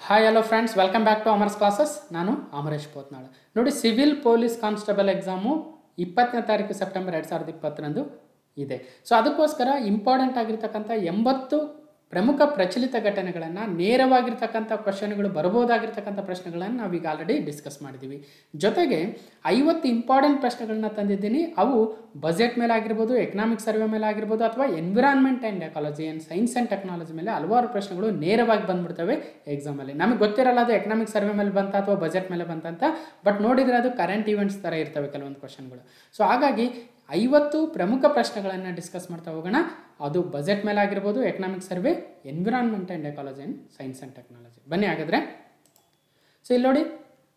hi hello friends welcome back to Amar's classes ನಾನು ಅಮರೇಶ್ ಪೋತ್ನಾಳ್ ನೋಡಿ civil police constable exam ಇಪ್ಪತ್ತನೇ ತಾರೀಕು ಸೆಪ್ಟೆಂಬರ್ ಎರಡು ಸಾವಿರದ ಇಪ್ಪತ್ತರಂದು ಇದೆ ಸೊ ಅದಕ್ಕೋಸ್ಕರ ಇಂಪಾರ್ಟೆಂಟ್ ಆಗಿರ್ತಕ್ಕಂಥ ಎಂಬತ್ತು ಪ್ರಮುಖ ಪ್ರಚಲಿತ ಘಟನೆಗಳನ್ನು ನೇರವಾಗಿರ್ತಕ್ಕಂಥ ಕ್ವಶನ್ಗಳು ಬರ್ಬೋದಾಗಿರ್ತಕ್ಕಂಥ ಪ್ರಶ್ನೆಗಳನ್ನು ನಾವೀಗ ಆಲ್ರೆಡಿ ಡಿಸ್ಕಸ್ ಮಾಡಿದ್ದೀವಿ ಜೊತೆಗೆ ಐವತ್ತು ಇಂಪಾರ್ಟೆಂಟ್ ಪ್ರಶ್ನೆಗಳನ್ನ ತಂದಿದ್ದೀನಿ ಅವು ಬಜೆಟ್ ಮೇಲೆ ಆಗಿರ್ಬೋದು ಎಕನಾಮಿಕ್ ಸರ್ವೆ ಮೇಲೆ ಆಗಿರ್ಬೋದು ಅಥವಾ environment and ecology and science and technology ಮೇಲೆ ಹಲವಾರು ಪ್ರಶ್ನೆಗಳು ನೇರವಾಗಿ ಬಂದ್ಬಿಡ್ತವೆ ಎಕ್ಸಾಮಲ್ಲಿ ನಮಗೆ ಗೊತ್ತಿರಲ್ಲ ಅದು ಎಕನಾಮಿಕ್ ಸರ್ವೆ ಮೇಲೆ ಬಂತ ಅಥವಾ ಬಜೆಟ್ ಮೇಲೆ ಬಂತಂತ ಬಟ್ ನೋಡಿದರೆ ಅದು ಕರೆಂಟ್ ಇವೆಂಟ್ಸ್ ಥರ ಇರ್ತವೆ ಕೆಲವೊಂದು ಕ್ವಶನ್ಗಳು ಸೊ ಹಾಗಾಗಿ ಐವತ್ತು ಪ್ರಮುಖ ಪ್ರಶ್ನೆಗಳನ್ನು ಡಿಸ್ಕಸ್ ಮಾಡ್ತಾ ಹೋಗೋಣ ಅದು ಬಜೆಟ್ ಮೇಲೆ ಆಗಿರ್ಬೋದು economic survey environment and ecology and science and technology ಬನ್ನಿ ಹಾಗಾದರೆ ಸೊ ಇಲ್ಲಿ ನೋಡಿ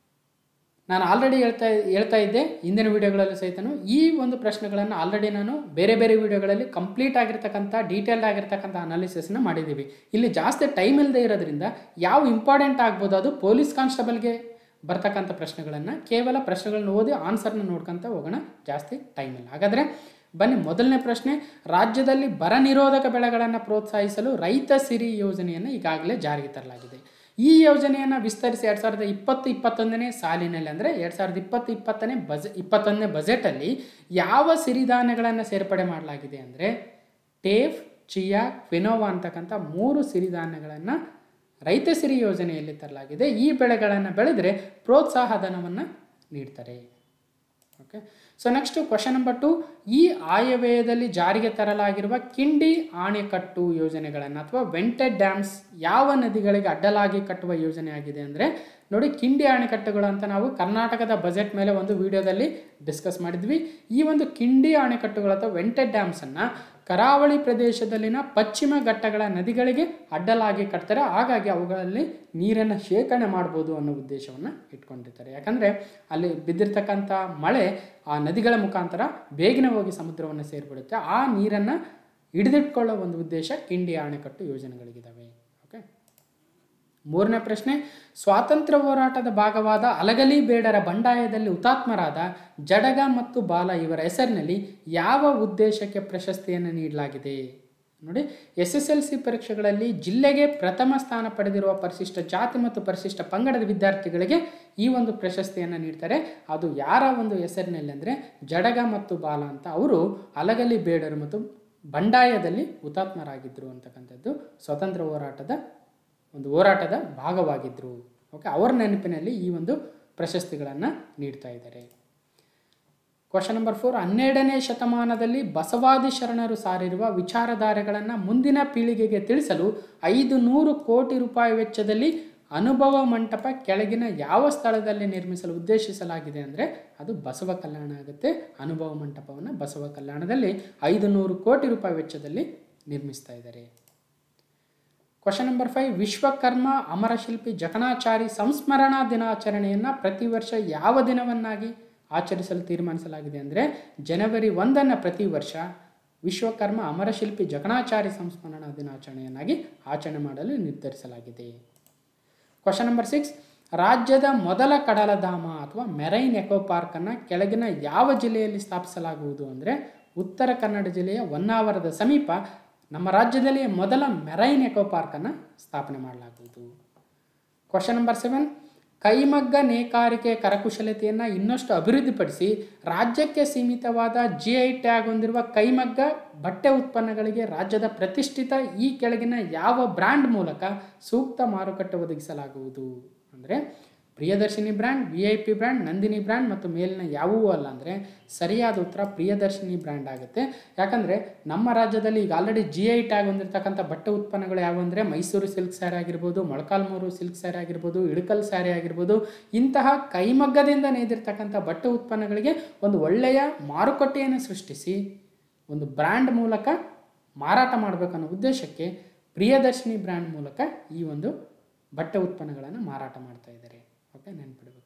ನಾನು ಆಲ್ರೆಡಿ ಹೇಳ್ತಾ ಹೇಳ್ತಾ ಇದ್ದೆ ಹಿಂದಿನ ವೀಡಿಯೋಗಳಲ್ಲಿ ಸಹಿತನು ಈ ಒಂದು ಪ್ರಶ್ನೆಗಳನ್ನು ಆಲ್ರೆಡಿ ನಾನು ಬೇರೆ ಬೇರೆ ವೀಡಿಯೋಗಳಲ್ಲಿ ಕಂಪ್ಲೀಟ್ ಆಗಿರ್ತಕ್ಕಂಥ ಡೀಟೇಲ್ಡ್ ಆಗಿರ್ತಕ್ಕಂಥ ಅನಾಲಿಸಿಸ್ನ ಮಾಡಿದ್ದೀವಿ ಇಲ್ಲಿ ಜಾಸ್ತಿ ಟೈಮ್ ಇಲ್ಲದೆ ಇರೋದ್ರಿಂದ ಯಾವ ಇಂಪಾರ್ಟೆಂಟ್ ಆಗ್ಬೋದು ಅದು ಪೊಲೀಸ್ ಕಾನ್ಸ್ಟೇಬಲ್ಗೆ ಬರ್ತಕ್ಕಂಥ ಪ್ರಶ್ನೆಗಳನ್ನು ಕೇವಲ ಪ್ರಶ್ನೆಗಳನ್ನ ಓದಿ ಆನ್ಸರ್ನ ನೋಡ್ಕೊತ ಹೋಗೋಣ ಜಾಸ್ತಿ ಟೈಮ್ ಇಲ್ಲ ಹಾಗಾದರೆ ಬನ್ನಿ ಮೊದಲನೇ ಪ್ರಶ್ನೆ ರಾಜ್ಯದಲ್ಲಿ ಬರ ನಿರೋಧಕ ಬೆಳೆಗಳನ್ನು ಪ್ರೋತ್ಸಾಹಿಸಲು ರೈತ ಸಿರಿ ಯೋಜನೆಯನ್ನು ಈಗಾಗಲೇ ಜಾರಿಗೆ ತರಲಾಗಿದೆ ಈ ಯೋಜನೆಯನ್ನು ವಿಸ್ತರಿಸಿ ಎರಡು ಸಾವಿರದ ಇಪ್ಪತ್ತು ಇಪ್ಪತ್ತೊಂದನೇ ಸಾಲಿನಲ್ಲಿ ಅಂದರೆ ಎರಡು ಸಾವಿರದ ಇಪ್ಪತ್ತು ಇಪ್ಪತ್ತನೇ ಬಜ ಇಪ್ಪತ್ತೊಂದನೇ ಬಜೆಟಲ್ಲಿ ಯಾವ ಸಿರಿಧಾನ್ಯಗಳನ್ನು ಸೇರ್ಪಡೆ ಮಾಡಲಾಗಿದೆ ಅಂದರೆ ಟೇಫ್ ಚಿಯಾ ಕ್ವಿನೋವಾ ಅಂತಕ್ಕಂಥ ಮೂರು ಸಿರಿಧಾನ್ಯಗಳನ್ನು ರೈತ ಸಿರಿ ಯೋಜನೆಯಲ್ಲಿ ತರಲಾಗಿದೆ ಈ ಬೆಳೆಗಳನ್ನು ಬೆಳೆದರೆ ಪ್ರೋತ್ಸಾಹ ಧನವನ್ನು ನೀಡ್ತಾರೆ okay so next question number two ಈ ಆಯವ್ಯಯದಲ್ಲಿ ಜಾರಿಗೆ ತರಲಾಗಿರುವ ಕಿಂಡಿ ಆಣೆಕಟ್ಟು ಯೋಜನೆಗಳನ್ನು ಅಥವಾ ವೆಂಟೆಡ್ ಡ್ಯಾಮ್ಸ್ ಯಾವ ನದಿಗಳಿಗೆ ಅಡ್ಡಲಾಗಿ ಕಟ್ಟುವ ಯೋಜನೆ ಆಗಿದೆ ಅಂದರೆ ನೋಡಿ ಕಿಂಡಿ ಅಣೆಕಟ್ಟುಗಳು ಅಂತ ನಾವು ಕರ್ನಾಟಕದ ಬಜೆಟ್ ಮೇಲೆ ಒಂದು ವಿಡಿಯೋದಲ್ಲಿ ಡಿಸ್ಕಸ್ ಮಾಡಿದ್ವಿ ಈ ಒಂದು ಕಿಂಡಿ ಅಣೆಕಟ್ಟುಗಳು ಅಥವಾ ವೆಂಟೆಡ್ ಡ್ಯಾಮ್ಸನ್ನು ಕರಾವಳಿ ಪ್ರದೇಶದಲ್ಲಿನ ಪಶ್ಚಿಮ ಘಟ್ಟಗಳ ನದಿಗಳಿಗೆ ಅಡ್ಡಲಾಗಿ ಕಟ್ತಾರೆ ಹಾಗಾಗಿ ಅವುಗಳಲ್ಲಿ ನೀರನ್ನು ಶೇಖರಣೆ ಮಾಡ್ಬೋದು ಅನ್ನೋ ಉದ್ದೇಶವನ್ನು ಇಟ್ಕೊಂಡಿರ್ತಾರೆ ಯಾಕಂದರೆ ಅಲ್ಲಿ ಬಿದ್ದಿರ್ತಕ್ಕಂಥ ಮಳೆ ಆ ನದಿಗಳ ಮುಖಾಂತರ ಬೇಗನೆ ಹೋಗಿ ಸಮುದ್ರವನ್ನು ಸೇರಿಬಿಡುತ್ತೆ ಆ ನೀರನ್ನು ಹಿಡಿದಿಟ್ಕೊಳ್ಳೋ ಒಂದು ಉದ್ದೇಶ ಕಿಂಡಿ ಅಣೆಕಟ್ಟು ಯೋಜನೆಗಳಿಗಿದ್ದಾವೆ ಓಕೆ ಮೂರನೇ ಪ್ರಶ್ನೆ ಸ್ವಾತಂತ್ರ್ಯ ಹೋರಾಟದ ಭಾಗವಾದ ಅಲಗಲಿ ಬೇಡರ ಬಂಡಾಯದಲ್ಲಿ ಹುತಾತ್ಮರಾದ ಜಡಗ ಮತ್ತು ಬಾಲ ಇವರ ಹೆಸರಿನಲ್ಲಿ ಯಾವ ಉದ್ದೇಶಕ್ಕೆ ಪ್ರಶಸ್ತಿಯನ್ನು ನೀಡಲಾಗಿದೆ ನೋಡಿ ಎಸ್ ಎಸ್ ಎಲ್ ಸಿ ಪರೀಕ್ಷೆಗಳಲ್ಲಿ ಜಿಲ್ಲೆಗೆ ಪ್ರಥಮ ಸ್ಥಾನ ಪಡೆದಿರುವ ಪರಿಶಿಷ್ಟ ಜಾತಿ ಮತ್ತು ಪರಿಶಿಷ್ಟ ಪಂಗಡದ ವಿದ್ಯಾರ್ಥಿಗಳಿಗೆ ಈ ಒಂದು ಪ್ರಶಸ್ತಿಯನ್ನು ನೀಡ್ತಾರೆ ಅದು ಯಾರ ಒಂದು ಹೆಸರಿನಲ್ಲಿ ಅಂದರೆ ಜಡಗ ಮತ್ತು ಬಾಲ ಅಂತ ಅವರು ಅಲಗಲಿ ಬೇಡರು ಮತ್ತು ಬಂಡಾಯದಲ್ಲಿ ಹುತಾತ್ಮರಾಗಿದ್ದರು ಅಂತಕ್ಕಂಥದ್ದು ಸ್ವತಂತ್ರ ಹೋರಾಟದ ಒಂದು ಹೋರಾಟದ ಭಾಗವಾಗಿದ್ದರು ಓಕೆ ಅವರ ನೆನಪಿನಲ್ಲಿ ಈ ಒಂದು ಪ್ರಶಸ್ತಿಗಳನ್ನು ನೀಡ್ತಾ ಇದ್ದಾರೆ ಕ್ವಶನ್ ನಂಬರ್ ಫೋರ್ ಹನ್ನೆರಡನೇ ಶತಮಾನದಲ್ಲಿ ಬಸವಾದಿ ಶರಣರು ಸಾರಿರುವ ವಿಚಾರಧಾರೆಗಳನ್ನು ಮುಂದಿನ ಪೀಳಿಗೆಗೆ ತಿಳಿಸಲು ಐದು ನೂರು ಕೋಟಿ ರೂಪಾಯಿ ವೆಚ್ಚದಲ್ಲಿ ಅನುಭವ ಮಂಟಪ ಕೆಳಗಿನ ಯಾವ ಸ್ಥಳದಲ್ಲಿ ನಿರ್ಮಿಸಲು ಉದ್ದೇಶಿಸಲಾಗಿದೆ ಅಂದರೆ ಅದು ಬಸವ ಕಲ್ಯಾಣ ಆಗುತ್ತೆ ಅನುಭವ ಮಂಟಪವನ್ನು ಬಸವ ಕಲ್ಯಾಣದಲ್ಲಿ ಐದು ನೂರು ಕೋಟಿ ರೂಪಾಯಿ ವೆಚ್ಚದಲ್ಲಿ ನಿರ್ಮಿಸ್ತಾ ಇದ್ದಾರೆ question number five Vishwakarma Amarashilpi Jakanachari ಸಂಸ್ಮರಣಾ ದಿನಾಚರಣೆಯನ್ನು ಪ್ರತಿ ವರ್ಷ ಯಾವ ದಿನವನ್ನಾಗಿ ಆಚರಿಸಲು ತೀರ್ಮಾನಿಸಲಾಗಿದೆ ಅಂದರೆ ಜನವರಿ ಒಂದನ್ನು ಪ್ರತಿ ವರ್ಷ ವಿಶ್ವಕರ್ಮ ಅಮರಶಿಲ್ಪಿ ಜಕಣಾಚಾರಿ ಸಂಸ್ಮರಣಾ ದಿನಾಚರಣೆಯನ್ನಾಗಿ ಆಚರಣೆ ಮಾಡಲು ನಿರ್ಧರಿಸಲಾಗಿದೆ ಕ್ವಶನ್ ನಂಬರ್ ಸಿಕ್ಸ್ ರಾಜ್ಯದ ಮೊದಲ ಕಡಲಧಾಮ ಅಥವಾ ಮೆರೈನ್ ಎಕೋ ಪಾರ್ಕನ್ನು ಕೆಳಗಿನ ಯಾವ ಜಿಲ್ಲೆಯಲ್ಲಿ ಸ್ಥಾಪಿಸಲಾಗುವುದು ಅಂದರೆ ಉತ್ತರ ಕನ್ನಡ ಜಿಲ್ಲೆಯ ಹೊನ್ನಾವರದ ಸಮೀಪ ನಮ್ಮ ರಾಜ್ಯದಲ್ಲಿ ಮೊದಲ ಮೆರೈನ್ ಎಕೋ ಪಾರ್ಕನ್ನು ಸ್ಥಾಪನೆ ಮಾಡಲಾಗುವುದು ಕ್ವಶನ್ ನಂಬರ್ ಸೆವೆನ್ ಕೈಮಗ್ಗ ನೇಕಾರಿಕೆ ಕರಕುಶಲತೆಯನ್ನು ಇನ್ನಷ್ಟು ಅಭಿವೃದ್ಧಿಪಡಿಸಿ ರಾಜ್ಯಕ್ಕೆ ಸೀಮಿತವಾದ ಜಿ ಐ ಟ್ಯಾಗ್ ಹೊಂದಿರುವ ಕೈಮಗ್ಗ ಬಟ್ಟೆ ಉತ್ಪನ್ನಗಳಿಗೆ ರಾಜ್ಯದ ಪ್ರತಿಷ್ಠಿತ ಈ ಕೆಳಗಿನ ಯಾವ ಬ್ರ್ಯಾಂಡ್ ಮೂಲಕ ಸೂಕ್ತ ಮಾರುಕಟ್ಟೆ ಒದಗಿಸಲಾಗುವುದು ಅಂದರೆ Priyadarshini brand V I P brand Nandini brand ಮತ್ತು ಮೇಲಿನ ಯಾವುವೂ ಅಲ್ಲ ಅಂದರೆ ಸರಿಯಾದ ಉತ್ತರ ಪ್ರಿಯದರ್ಶಿನಿ ಬ್ರ್ಯಾಂಡ್ ಆಗುತ್ತೆ ಯಾಕಂದರೆ ನಮ್ಮ ರಾಜ್ಯದಲ್ಲಿ ಈಗ ಆಲ್ರೆಡಿ ಜಿ ಐ ಟ್ಯಾಗ್ ಹೊಂದಿರತಕ್ಕಂಥ ಬಟ್ಟೆ ಉತ್ಪನ್ನಗಳು ಯಾವುವು ಅಂದರೆ ಮೈಸೂರು ಸಿಲ್ಕ್ ಸ್ಯಾರಿ ಆಗಿರ್ಬೋದು ಮೊಳಕಾಲ್ಮೂರು ಸಿಲ್ಕ್ ಸ್ಯಾರಿ ಆಗಿರ್ಬೋದು ಇಳಕಲ್ ಸ್ಯಾರಿ ಆಗಿರ್ಬೋದು ಇಂತಹ ಕೈಮಗ್ಗದಿಂದ ನೇದಿರ್ತಕ್ಕಂಥ ಬಟ್ಟೆ ಉತ್ಪನ್ನಗಳಿಗೆ ಒಂದು ಒಳ್ಳೆಯ ಮಾರುಕಟ್ಟೆಯನ್ನು ಸೃಷ್ಟಿಸಿ ಒಂದು ಬ್ರ್ಯಾಂಡ್ ಮೂಲಕ ಮಾರಾಟ ಮಾಡಬೇಕನ್ನೋ ಉದ್ದೇಶಕ್ಕೆ ಪ್ರಿಯದರ್ಶಿನಿ ಬ್ರ್ಯಾಂಡ್ ಮೂಲಕ ಈ ಒಂದು ಬಟ್ಟೆ ಉತ್ಪನ್ನಗಳನ್ನು ಮಾರಾಟ ಮಾಡ್ತಾ ಇದ್ದಾರೆ ಓಕೆ ನೆನ್ಪಿಡಬೇಕು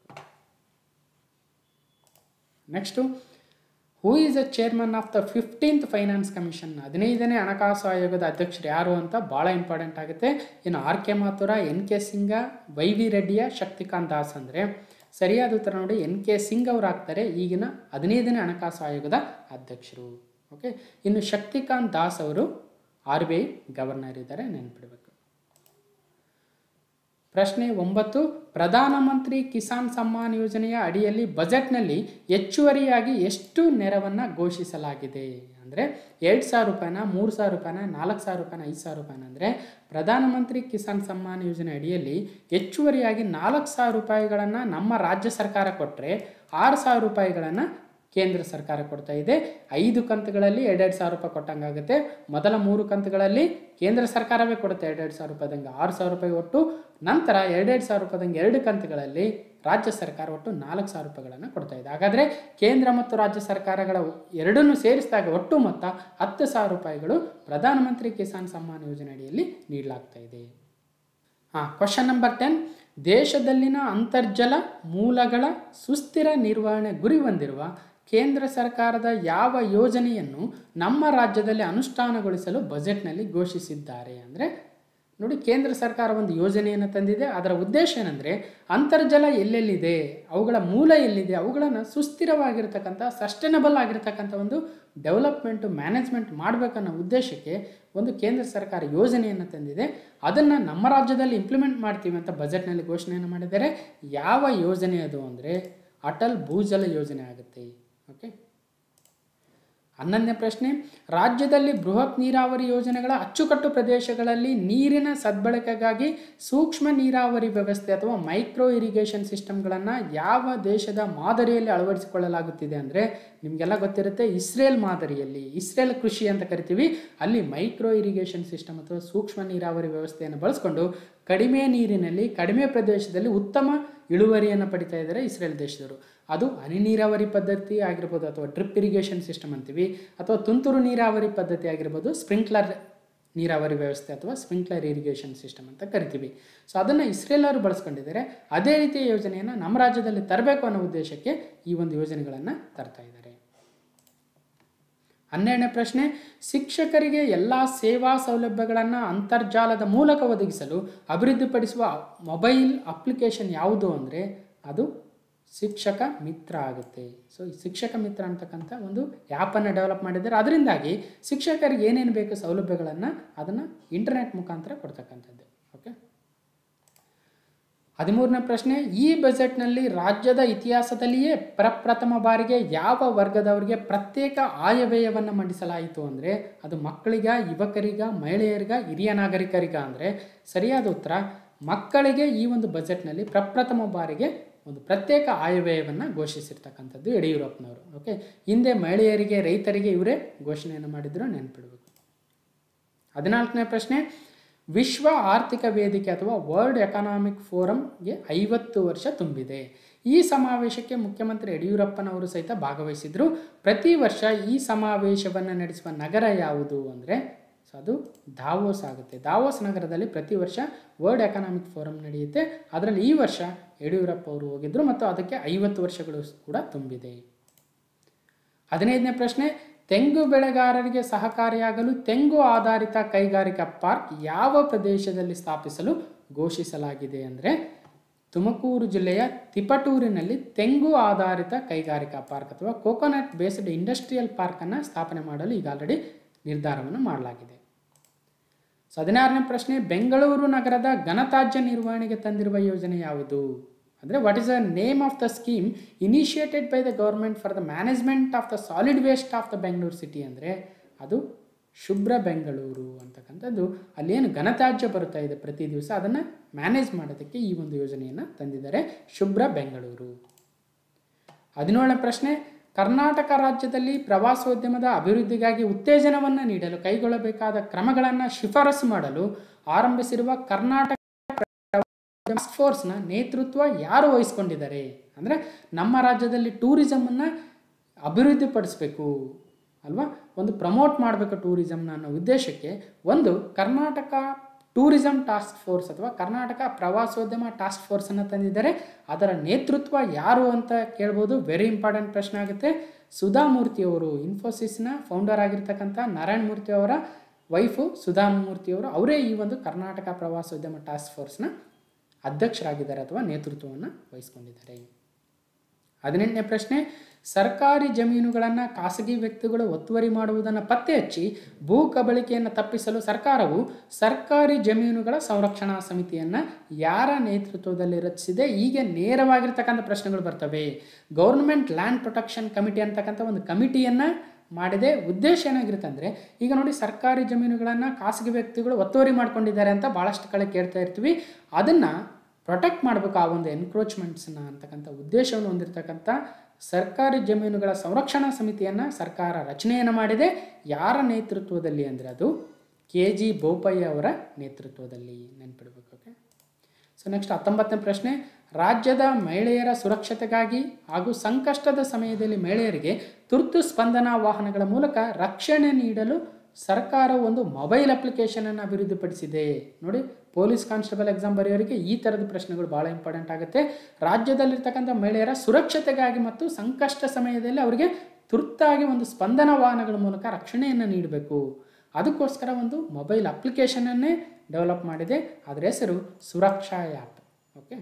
next who is a chairman of the fifteenth finance commission ಹದಿನೈದನೇ ಹಣಕಾಸು ಆಯೋಗದ ಅಧ್ಯಕ್ಷರು ಯಾರು ಅಂತ ಭಾಳ ಇಂಪಾರ್ಟೆಂಟ್ ಆಗುತ್ತೆ ಇನ್ನು R K Mathur N K Singh Y V ರೆಡ್ಡಿಯ ಶಕ್ತಿಕಾಂತ್ ದಾಸ್ ಅಂದರೆ ಸರಿಯಾದ ಉತ್ತರ ನೋಡಿ ಎನ್ ಕೆ ಸಿಂಗ್ ಅವರು ಆಗ್ತಾರೆ ಈಗಿನ ಹದಿನೈದನೇ ಹಣಕಾಸು ಆಯೋಗದ ಅಧ್ಯಕ್ಷರು ಓಕೆ ಇನ್ನು ಶಕ್ತಿಕಾಂತ್ ದಾಸ್ ಅವರು ಆರ್ ಬಿ ಐ ಗವರ್ನರ್ ಇದ್ದಾರೆ ನೆನ್ಪಿಡಬೇಕು ಪ್ರಶ್ನೆ ಒಂಬತ್ತು ಪ್ರಧಾನಮಂತ್ರಿ ಕಿಸಾನ್ ಸಮ್ಮಾನ್ ಯೋಜನೆಯ ಅಡಿಯಲ್ಲಿ ಬಜೆಟ್ನಲ್ಲಿ ಹೆಚ್ಚುವರಿಯಾಗಿ ಎಷ್ಟು ನೆರವನ್ನು ಘೋಷಿಸಲಾಗಿದೆ ಅಂದರೆ ಎರಡು ಸಾವಿರ ರೂಪಾಯಿನ ಮೂರು ಸಾವಿರ ರೂಪಾಯಿನ ನಾಲ್ಕು ಸಾವಿರ ರೂಪಾಯಿನ ಐದು ಸಾವಿರ ರೂಪಾಯಿನ ಅಂದರೆ ಪ್ರಧಾನಮಂತ್ರಿ ಕಿಸಾನ್ ಸಮ್ಮಾನ್ ಯೋಜನೆ ಅಡಿಯಲ್ಲಿ ಹೆಚ್ಚುವರಿಯಾಗಿ ನಾಲ್ಕು ಸಾವಿರ ರೂಪಾಯಿಗಳನ್ನು ನಮ್ಮ ರಾಜ್ಯ ಸರ್ಕಾರ ಕೊಟ್ಟರೆ ಆರು ಸಾವಿರ ರೂಪಾಯಿಗಳನ್ನು ಕೇಂದ್ರ ಸರ್ಕಾರ ಕೊಡ್ತಾ ಇದೆ ಐದು ಕಂತುಗಳಲ್ಲಿ ಎರಡೆರಡು ಸಾವಿರ ರೂಪಾಯಿ ಕೊಟ್ಟಂಗಾಗುತ್ತೆ ಮೊದಲ ಮೂರು ಕಂತುಗಳಲ್ಲಿ ಕೇಂದ್ರ ಸರ್ಕಾರವೇ ಕೊಡುತ್ತೆ ಎರಡೆರಡು ಸಾವಿರ ರೂಪಾಯಿದಂಗೆ ಆರು ಸಾವಿರ ರೂಪಾಯಿ ಒಟ್ಟು ನಂತರ ಎರಡೆರಡು ಸಾವಿರ ರೂಪಾಯಿದಂಗೆ ಎರಡು ಕಂತುಗಳಲ್ಲಿ ರಾಜ್ಯ ಸರ್ಕಾರ ಒಟ್ಟು ನಾಲ್ಕು ಸಾವಿರ ರೂಪಾಯಿಗಳನ್ನು ಕೊಡ್ತಾ ಇದೆ ಹಾಗಾದರೆ ಕೇಂದ್ರ ಮತ್ತು ರಾಜ್ಯ ಸರ್ಕಾರಗಳ ಎರಡನ್ನೂ ಸೇರಿಸಿದಾಗ ಒಟ್ಟು ಮೊತ್ತ ಹತ್ತು ಸಾವಿರ ರೂಪಾಯಿಗಳು ಪ್ರಧಾನಮಂತ್ರಿ ಕಿಸಾನ್ ಸಮ್ಮಾನ್ ಯೋಜನೆ ಅಡಿಯಲ್ಲಿ ನೀಡಲಾಗ್ತಾ ಇದೆ ಹಾಂ ಕ್ವಶನ್ ನಂಬರ್ ಟೆನ್ ದೇಶದಲ್ಲಿನ ಅಂತರ್ಜಲ ಮೂಲಗಳ ಸುಸ್ಥಿರ ನಿರ್ವಹಣೆ ಗುರಿ ಹೊಂದಿರುವ ಕೇಂದ್ರ ಸರ್ಕಾರದ ಯಾವ ಯೋಜನೆಯನ್ನು ನಮ್ಮ ರಾಜ್ಯದಲ್ಲಿ ಅನುಷ್ಠಾನಗೊಳಿಸಲು ಬಜೆಟ್ನಲ್ಲಿ ಘೋಷಿಸಿದ್ದಾರೆ ಅಂದರೆ ನೋಡಿ ಕೇಂದ್ರ ಸರ್ಕಾರ ಒಂದು ಯೋಜನೆಯನ್ನು ತಂದಿದೆ ಅದರ ಉದ್ದೇಶ ಏನಂದರೆ ಅಂತರ್ಜಲ ಎಲ್ಲೆಲ್ಲಿದೆ ಅವುಗಳ ಮೂಲ ಎಲ್ಲಿದೆ ಅವುಗಳನ್ನು ಸುಸ್ಥಿರವಾಗಿರ್ತಕ್ಕಂಥ ಸಸ್ಟೈನಬಲ್ ಆಗಿರ್ತಕ್ಕಂಥ ಒಂದು ಡೆವಲಪ್ಮೆಂಟು ಮ್ಯಾನೇಜ್ಮೆಂಟ್ ಮಾಡಬೇಕನ್ನೋ ಉದ್ದೇಶಕ್ಕೆ ಒಂದು ಕೇಂದ್ರ ಸರ್ಕಾರ ಯೋಜನೆಯನ್ನು ತಂದಿದೆ ಅದನ್ನು ನಮ್ಮ ರಾಜ್ಯದಲ್ಲಿ ಇಂಪ್ಲಿಮೆಂಟ್ ಮಾಡ್ತೀವಿ ಅಂತ ಬಜೆಟ್ನಲ್ಲಿ ಘೋಷಣೆಯನ್ನು ಮಾಡಿದ್ದಾರೆ ಯಾವ ಯೋಜನೆ ಅದು ಅಂದರೆ ಅಟಲ್ ಭೂಜಲ ಯೋಜನೆ ಆಗುತ್ತೆ ಓಕೆ ಹನ್ನೊಂದನೇ ಪ್ರಶ್ನೆ ರಾಜ್ಯದಲ್ಲಿ ಬೃಹತ್ ನೀರಾವರಿ ಯೋಜನೆಗಳ ಅಚ್ಚುಕಟ್ಟು ಪ್ರದೇಶಗಳಲ್ಲಿ ನೀರಿನ ಸದ್ಬಳಕೆಗಾಗಿ ಸೂಕ್ಷ್ಮ ನೀರಾವರಿ ವ್ಯವಸ್ಥೆ ಅಥವಾ ಮೈಕ್ರೋ ಇರಿಗೇಷನ್ ಸಿಸ್ಟಮ್ಗಳನ್ನು ಯಾವ ದೇಶದ ಮಾದರಿಯಲ್ಲಿ ಅಳವಡಿಸಿಕೊಳ್ಳಲಾಗುತ್ತಿದೆ ಅಂದರೆ ನಿಮಗೆಲ್ಲ ಗೊತ್ತಿರುತ್ತೆ ಇಸ್ರೇಲ್ ಮಾದರಿಯಲ್ಲಿ ಇಸ್ರೇಲ್ ಕೃಷಿ ಅಂತ ಕರಿತೀವಿ ಅಲ್ಲಿ ಮೈಕ್ರೋ ಇರಿಗೇಷನ್ ಸಿಸ್ಟಮ್ ಅಥವಾ ಸೂಕ್ಷ್ಮ ನೀರಾವರಿ ವ್ಯವಸ್ಥೆಯನ್ನು ಬಳಸ್ಕೊಂಡು ಕಡಿಮೆ ನೀರಿನಲ್ಲಿ ಕಡಿಮೆ ಪ್ರದೇಶದಲ್ಲಿ ಉತ್ತಮ ಇಳುವರಿಯನ್ನು ಪಡಿತಾ ಇದ್ದಾರೆ ಇಸ್ರೇಲ್ ದೇಶದವರು ಅದು ಹನಿ ನೀರಾವರಿ ಪದ್ಧತಿ ಆಗಿರ್ಬೋದು ಅಥವಾ ಡ್ರಿಪ್ ಇರಿಗೇಷನ್ ಸಿಸ್ಟಮ್ ಅಂತೀವಿ ಅಥವಾ ತುಂತುರು ನೀರಾವರಿ ಪದ್ಧತಿ ಆಗಿರ್ಬೋದು ಸ್ಪ್ರಿಂಕ್ಲರ್ ನೀರಾವರಿ ವ್ಯವಸ್ಥೆ ಅಥವಾ ಸ್ಪ್ರಿಂಕ್ಲರ್ ಇರಿಗೇಷನ್ ಸಿಸ್ಟಮ್ ಅಂತ ಕರಿತೀವಿ ಸೊ ಅದನ್ನು ಇಸ್ರೇಲರು ಬಳಸ್ಕೊಂಡಿದ್ದಾರೆ ಅದೇ ರೀತಿಯ ಯೋಜನೆಯನ್ನು ನಮ್ಮ ರಾಜ್ಯದಲ್ಲಿ ತರಬೇಕು ಅನ್ನೋ ಉದ್ದೇಶಕ್ಕೆ ಈ ಒಂದು ಯೋಜನೆಗಳನ್ನು ತರ್ತಾ ಇದ್ದಾರೆ ಹನ್ನೆರಡನೇ ಪ್ರಶ್ನೆ ಶಿಕ್ಷಕರಿಗೆ ಎಲ್ಲ ಸೇವಾ ಸೌಲಭ್ಯಗಳನ್ನು ಅಂತರ್ಜಾಲದ ಮೂಲಕ ಒದಗಿಸಲು ಅಭಿವೃದ್ಧಿಪಡಿಸುವ ಮೊಬೈಲ್ ಅಪ್ಲಿಕೇಶನ್ ಯಾವುದು ಅಂದರೆ ಅದು ಶಿಕ್ಷಕ ಮಿತ್ರ ಆಗುತ್ತೆ ಸೊ ಈ ಶಿಕ್ಷಕ ಮಿತ್ರ ಅಂತಕ್ಕಂಥ ಒಂದು ಆ್ಯಪನ್ನು ಡೆವಲಪ್ ಮಾಡಿದ್ದಾರೆ ಅದರಿಂದಾಗಿ ಶಿಕ್ಷಕರಿಗೆ ಏನೇನು ಬೇಕು ಸೌಲಭ್ಯಗಳನ್ನು ಅದನ್ನು ಇಂಟರ್ನೆಟ್ ಮುಖಾಂತರ ಕೊಡ್ತಕ್ಕಂಥದ್ದು ಓಕೆ ಹದಿಮೂರನೇ ಪ್ರಶ್ನೆ ಈ ಬಜೆಟ್ನಲ್ಲಿ ರಾಜ್ಯದ ಇತಿಹಾಸದಲ್ಲಿಯೇ ಪ್ರಪ್ರಥಮ ಬಾರಿಗೆ ಯಾವ ವರ್ಗದವರಿಗೆ ಪ್ರತ್ಯೇಕ ಆಯವ್ಯಯವನ್ನು ಮಂಡಿಸಲಾಯಿತು ಅಂದರೆ ಅದು ಮಕ್ಕಳಿಗ ಯುವಕರಿಗ ಮಹಿಳೆಯರಿಗ ಹಿರಿಯ ನಾಗರಿಕರಿಗ ಅಂದರೆ ಸರಿಯಾದ ಉತ್ತರ ಮಕ್ಕಳಿಗೆ ಈ ಒಂದು ಬಜೆಟ್ನಲ್ಲಿ ಪ್ರಪ್ರಥಮ ಬಾರಿಗೆ ಒಂದು ಪ್ರತ್ಯೇಕ ಆಯವ್ಯಯವನ್ನು ಘೋಷಿಸಿರ್ತಕ್ಕಂಥದ್ದು ಯಡಿಯೂರಪ್ಪನವರು ಓಕೆ ಹಿಂದೆ ಮಹಿಳೆಯರಿಗೆ ರೈತರಿಗೆ ಇವರೇ ಘೋಷಣೆಯನ್ನು ಮಾಡಿದ್ರು ನೆನಪಿಡಬೇಕು ಹದಿನಾಲ್ಕನೇ ಪ್ರಶ್ನೆ ವಿಶ್ವ ಆರ್ಥಿಕ ವೇದಿಕೆ ಅಥವಾ ವರ್ಲ್ಡ್ ಎಕನಾಮಿಕ್ ಫೋರಮ್ಗೆ ಐವತ್ತು ವರ್ಷ ತುಂಬಿದೆ ಈ ಸಮಾವೇಶಕ್ಕೆ ಮುಖ್ಯಮಂತ್ರಿ ಯಡಿಯೂರಪ್ಪನವರು ಸಹಿತ ಭಾಗವಹಿಸಿದ್ರು ಪ್ರತಿ ವರ್ಷ ಈ ಸಮಾವೇಶವನ್ನು ನಡೆಸುವ ನಗರ ಯಾವುದು ಅಂದರೆ ಸೊ ಅದು ದಾವೋಸ್ ಆಗುತ್ತೆ ದಾವೋಸ್ ನಗರದಲ್ಲಿ ಪ್ರತಿ ವರ್ಷ ವರ್ಲ್ಡ್ ಎಕನಾಮಿಕ್ ಫೋರಮ್ ನಡೆಯುತ್ತೆ ಅದರಲ್ಲಿ ಈ ವರ್ಷ ಯಡಿಯೂರಪ್ಪ ಅವರು ಹೋಗಿದ್ರು ಮತ್ತು ಅದಕ್ಕೆ ಐವತ್ತು ವರ್ಷಗಳು ಕೂಡ ತುಂಬಿದೆ ಹದಿನೈದನೇ ಪ್ರಶ್ನೆ ತೆಂಗು ಬೆಳೆಗಾರರಿಗೆ ಸಹಕಾರಿಯಾಗಲು ತೆಂಗು ಆಧಾರಿತ ಕೈಗಾರಿಕಾ ಪಾರ್ಕ್ ಯಾವ ಪ್ರದೇಶದಲ್ಲಿ ಸ್ಥಾಪಿಸಲು ಘೋಷಿಸಲಾಗಿದೆ ಅಂದರೆ ತುಮಕೂರು ಜಿಲ್ಲೆಯ ತಿಪಟೂರಿನಲ್ಲಿ ತೆಂಗು ಆಧಾರಿತ ಕೈಗಾರಿಕಾ ಪಾರ್ಕ್ ಅಥವಾ ಕೋಕೋನಟ್ ಬೇಸ್ಡ್ ಇಂಡಸ್ಟ್ರಿಯಲ್ ಪಾರ್ಕನ್ನು ಸ್ಥಾಪನೆ ಮಾಡಲು ಈಗ ಆಲ್ರೆಡಿ ನಿರ್ಧಾರವನ್ನು ಮಾಡಲಾಗಿದೆ ಸೊ ಹದಿನಾರನೇ ಪ್ರಶ್ನೆ ಬೆಂಗಳೂರು ನಗರದ ಘನತ್ಯಾಜ್ಯ ನಿರ್ವಹಣೆಗೆ ತಂದಿರುವ ಯೋಜನೆ ಯಾವುದು ಅಂದರೆ what is the name of the scheme initiated by the government for the management of the solid waste of the Bengaluru city ಅಂದರೆ ಅದು ಶುಭ್ರ ಬೆಂಗಳೂರು ಅಂತಕ್ಕಂಥದ್ದು ಅಲ್ಲೇನು ಘನತ್ಯಾಜ್ಯ ಬರುತ್ತಾ ಇದೆ ಪ್ರತಿ ದಿವಸ ಅದನ್ನು ಮ್ಯಾನೇಜ್ ಮಾಡೋದಕ್ಕೆ ಈ ಒಂದು ಯೋಜನೆಯನ್ನು ತಂದಿದ್ದಾರೆ ಶುಭ್ರ ಬೆಂಗಳೂರು ಹದಿನೇಳನೇ ಪ್ರಶ್ನೆ ಕರ್ನಾಟಕ ರಾಜ್ಯದಲ್ಲಿ ಪ್ರವಾಸೋದ್ಯಮದ ಅಭಿವೃದ್ಧಿಗಾಗಿ ಉತ್ತೇಜನವನ್ನು ನೀಡಲು ಕೈಗೊಳ್ಳಬೇಕಾದ ಕ್ರಮಗಳನ್ನು ಶಿಫಾರಸು ಮಾಡಲು ಆರಂಭಿಸಿರುವ ಕರ್ನಾಟಕ ಟಾಸ್ಕ್ ಫೋರ್ಸ್ನ ನೇತೃತ್ವ ಯಾರು ವಹಿಸ್ಕೊಂಡಿದ್ದಾರೆ ಅಂದರೆ ನಮ್ಮ ರಾಜ್ಯದಲ್ಲಿ ಟೂರಿಸಮನ್ನು ಅಭಿವೃದ್ಧಿಪಡಿಸಬೇಕು ಅಲ್ವಾ ಒಂದು ಪ್ರಮೋಟ್ ಮಾಡಬೇಕು ಟೂರಿಸಮ್ನ ಅನ್ನೋ ಉದ್ದೇಶಕ್ಕೆ ಒಂದು ಕರ್ನಾಟಕ ಟೂರಿಸಂ ಟಾಸ್ಕ್ ಫೋರ್ಸ್ ಅಥವಾ ಕರ್ನಾಟಕ ಪ್ರವಾಸೋದ್ಯಮ ಟಾಸ್ಕ್ ಫೋರ್ಸನ್ನು ತಂದಿದ್ದಾರೆ ಅದರ ನೇತೃತ್ವ ಯಾರು ಅಂತ ಕೇಳ್ಬೋದು ವೆರಿ ಇಂಪಾರ್ಟೆಂಟ್ ಪ್ರಶ್ನೆ ಆಗುತ್ತೆ ಸುಧಾಮೂರ್ತಿ ಅವರು ಇನ್ಫೋಸಿಸ್ನ ಫೌಂಡರ್ ಆಗಿರ್ತಕ್ಕಂಥ ನಾರಾಯಣ ಮೂರ್ತಿ ಅವರ ವೈಫು ಸುಧಾಮೂರ್ತಿ ಅವರು ಅವರೇ ಈ ಒಂದು ಕರ್ನಾಟಕ ಪ್ರವಾಸೋದ್ಯಮ ಟಾಸ್ಕ್ ಫೋರ್ಸ್ನ ಅಧ್ಯಕ್ಷರಾಗಿದ್ದಾರೆ ಅಥವಾ ನೇತೃತ್ವವನ್ನು ವಹಿಸ್ಕೊಂಡಿದ್ದಾರೆ ಹದಿನೆಂಟನೇ ಪ್ರಶ್ನೆ ಸರ್ಕಾರಿ ಜಮೀನುಗಳನ್ನು ಖಾಸಗಿ ವ್ಯಕ್ತಿಗಳು ಒತ್ತುವರಿ ಮಾಡುವುದನ್ನು ಪತ್ತೆ ಹಚ್ಚಿ ಭೂ ಕಬಳಿಕೆಯನ್ನು ತಪ್ಪಿಸಲು ಸರ್ಕಾರವು ಸರ್ಕಾರಿ ಜಮೀನುಗಳ ಸಂರಕ್ಷಣಾ ಸಮಿತಿಯನ್ನು ಯಾರ ನೇತೃತ್ವದಲ್ಲಿ ರಚಿಸಿದೆ ಹೀಗೆ ನೇರವಾಗಿರ್ತಕ್ಕಂಥ ಪ್ರಶ್ನೆಗಳು ಬರ್ತವೆ ಗೌರ್ಮೆಂಟ್ ಲ್ಯಾಂಡ್ ಪ್ರೊಟೆಕ್ಷನ್ ಕಮಿಟಿ ಅಂತಕ್ಕಂಥ ಒಂದು ಕಮಿಟಿಯನ್ನು ಮಾಡಿದೆ ಉದ್ದೇಶ ಏನಾಗಿರುತ್ತೆ ಅಂದರೆ ಈಗ ನೋಡಿ ಸರ್ಕಾರಿ ಜಮೀನುಗಳನ್ನು ಖಾಸಗಿ ವ್ಯಕ್ತಿಗಳು ಒತ್ತುವರಿ ಮಾಡ್ಕೊಂಡಿದ್ದಾರೆ ಅಂತ ಭಾಳಷ್ಟು ಕಡೆ ಕೇಳ್ತಾ ಇರ್ತೀವಿ ಅದನ್ನು ಪ್ರೊಟೆಕ್ಟ್ ಮಾಡಬೇಕು ಆ ಒಂದು ಎನ್ಕ್ರೋಚ್ಮೆಂಟ್ಸನ್ನ ಅಂತಕ್ಕಂಥ ಉದ್ದೇಶವನ್ನು ಹೊಂದಿರತಕ್ಕಂಥ ಸರ್ಕಾರಿ ಜಮೀನುಗಳ ಸಂರಕ್ಷಣಾ ಸಮಿತಿಯನ್ನು ಸರ್ಕಾರ ರಚನೆಯನ್ನು ಮಾಡಿದೆ ಯಾರ ನೇತೃತ್ವದಲ್ಲಿ ಅಂದರೆ ಅದು ಕೆ ಜಿ ಬೋಪಯ್ಯ ಅವರ ನೇತೃತ್ವದಲ್ಲಿ ನೆನ್ಪಿಡ್ಬೇಕು ಓಕೆ ಸೊ ನೆಕ್ಸ್ಟ್ ಹತ್ತೊಂಬತ್ತನೇ ಪ್ರಶ್ನೆ ರಾಜ್ಯದ ಮಹಿಳೆಯರ ಸುರಕ್ಷತೆಗಾಗಿ ಹಾಗೂ ಸಂಕಷ್ಟದ ಸಮಯದಲ್ಲಿ ಮಹಿಳೆಯರಿಗೆ ತುರ್ತು ಸ್ಪಂದನಾ ವಾಹನಗಳ ಮೂಲಕ ರಕ್ಷಣೆ ನೀಡಲು ಸರ್ಕಾರವು ಒಂದು ಮೊಬೈಲ್ ಅಪ್ಲಿಕೇಶನನ್ನು ಅಭಿವೃದ್ಧಿಪಡಿಸಿದೆ ನೋಡಿ ಪೊಲೀಸ್ ಕಾನ್ಸ್ಟೇಬಲ್ ಎಕ್ಸಾಮ್ ಬರೆಯೋರಿಗೆ ಈ ಥರದ ಪ್ರಶ್ನೆಗಳು ಭಾಳ ಇಂಪಾರ್ಟೆಂಟ್ ಆಗುತ್ತೆ ರಾಜ್ಯದಲ್ಲಿರ್ತಕ್ಕಂಥ ಮಹಿಳೆಯರ ಸುರಕ್ಷತೆಗಾಗಿ ಮತ್ತು ಸಂಕಷ್ಟ ಸಮಯದಲ್ಲಿ ಅವರಿಗೆ ತುರ್ತಾಗಿ ಒಂದು ಸ್ಪಂದನ ವಾಹನಗಳ ಮೂಲಕ ರಕ್ಷಣೆಯನ್ನು ನೀಡಬೇಕು ಅದಕ್ಕೋಸ್ಕರ ಒಂದು ಮೊಬೈಲ್ ಅಪ್ಲಿಕೇಶನನ್ನೇ ಡೆವಲಪ್ ಮಾಡಿದೆ ಅದರ ಹೆಸರು ಸುರಕ್ಷಾ ಆ್ಯಪ್ ಓಕೆ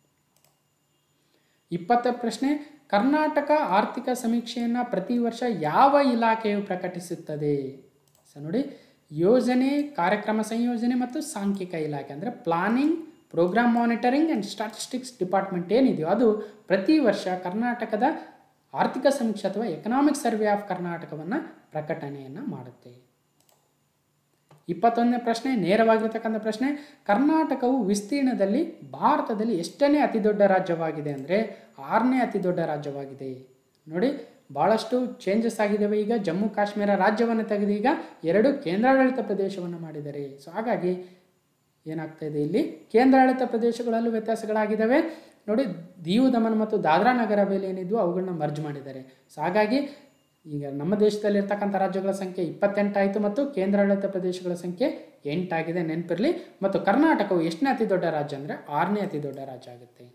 ಇಪ್ಪತ್ತ ಪ್ರಶ್ನೆ ಕರ್ನಾಟಕ ಆರ್ಥಿಕ ಸಮೀಕ್ಷೆಯನ್ನು ಪ್ರತಿ ವರ್ಷ ಯಾವ ಇಲಾಖೆಯು ಪ್ರಕಟಿಸುತ್ತದೆ ಸೊ ನೋಡಿ ಯೋಜನೆ ಕಾರ್ಯಕ್ರಮ ಸಂಯೋಜನೆ ಮತ್ತು ಸಾಂಖ್ಯಿಕ ಇಲಾಖೆ ಅಂದರೆ planning programme monitoring and statistics department ಏನಿದೆಯೋ ಅದು ಪ್ರತಿ ವರ್ಷ ಕರ್ನಾಟಕದ ಆರ್ಥಿಕ ಸಮೀಕ್ಷೆ ಅಥವಾ ಎಕನಾಮಿಕ್ ಸರ್ವೆ ಆಫ್ ಕರ್ನಾಟಕವನ್ನು ಪ್ರಕಟಣೆಯನ್ನು ಮಾಡುತ್ತೆ ಇಪ್ಪತ್ತೊಂದನೇ ಪ್ರಶ್ನೆ ನೇರವಾಗಿರ್ತಕ್ಕಂಥ ಪ್ರಶ್ನೆ ಕರ್ನಾಟಕವು ವಿಸ್ತೀರ್ಣದಲ್ಲಿ ಭಾರತದಲ್ಲಿ ಎಷ್ಟನೇ ಅತಿ ದೊಡ್ಡ ರಾಜ್ಯವಾಗಿದೆ ಅಂದರೆ ಆರನೇ ಅತಿ ದೊಡ್ಡ ರಾಜ್ಯವಾಗಿದೆ ನೋಡಿ ಭಾಳಷ್ಟು ಚೇಂಜಸ್ ಆಗಿದ್ದಾವೆ ಈಗ ಜಮ್ಮು ಕಾಶ್ಮೀರ ರಾಜ್ಯವನ್ನು ತೆಗೆದು ಈಗ ಎರಡು ಕೇಂದ್ರಾಡಳಿತ ಪ್ರದೇಶವನ್ನು ಮಾಡಿದ್ದಾರೆ ಸೊ ಹಾಗಾಗಿ ಏನಾಗ್ತಾ ಇದೆ ಇಲ್ಲಿ ಕೇಂದ್ರಾಡಳಿತ ಪ್ರದೇಶಗಳಲ್ಲೂ ವ್ಯತ್ಯಾಸಗಳಾಗಿದ್ದಾವೆ ನೋಡಿ ದೀವ್ ದಮನ್ ಮತ್ತು ದಾದ್ರಾ ನಗರ ಹವೇಲಿ ಏನಿದ್ವು ಅವುಗಳನ್ನ ಮರ್ಜ್ ಮಾಡಿದ್ದಾರೆ ಸೊ ಹಾಗಾಗಿ ಈಗ ನಮ್ಮ ದೇಶದಲ್ಲಿರ್ತಕ್ಕಂಥ ರಾಜ್ಯಗಳ ಸಂಖ್ಯೆ ಇಪ್ಪತ್ತೆಂಟಾಯಿತು ಮತ್ತು ಕೇಂದ್ರಾಡಳಿತ ಪ್ರದೇಶಗಳ ಸಂಖ್ಯೆ ಎಂಟಾಗಿದೆ ನೆನಪಿರಲಿ ಮತ್ತು ಕರ್ನಾಟಕವು ಎಷ್ಟನೇ ಅತಿ ದೊಡ್ಡ ರಾಜ್ಯ ಅಂದರೆ ಆರನೇ ಅತಿ ದೊಡ್ಡ ರಾಜ್ಯ ಆಗುತ್ತೆ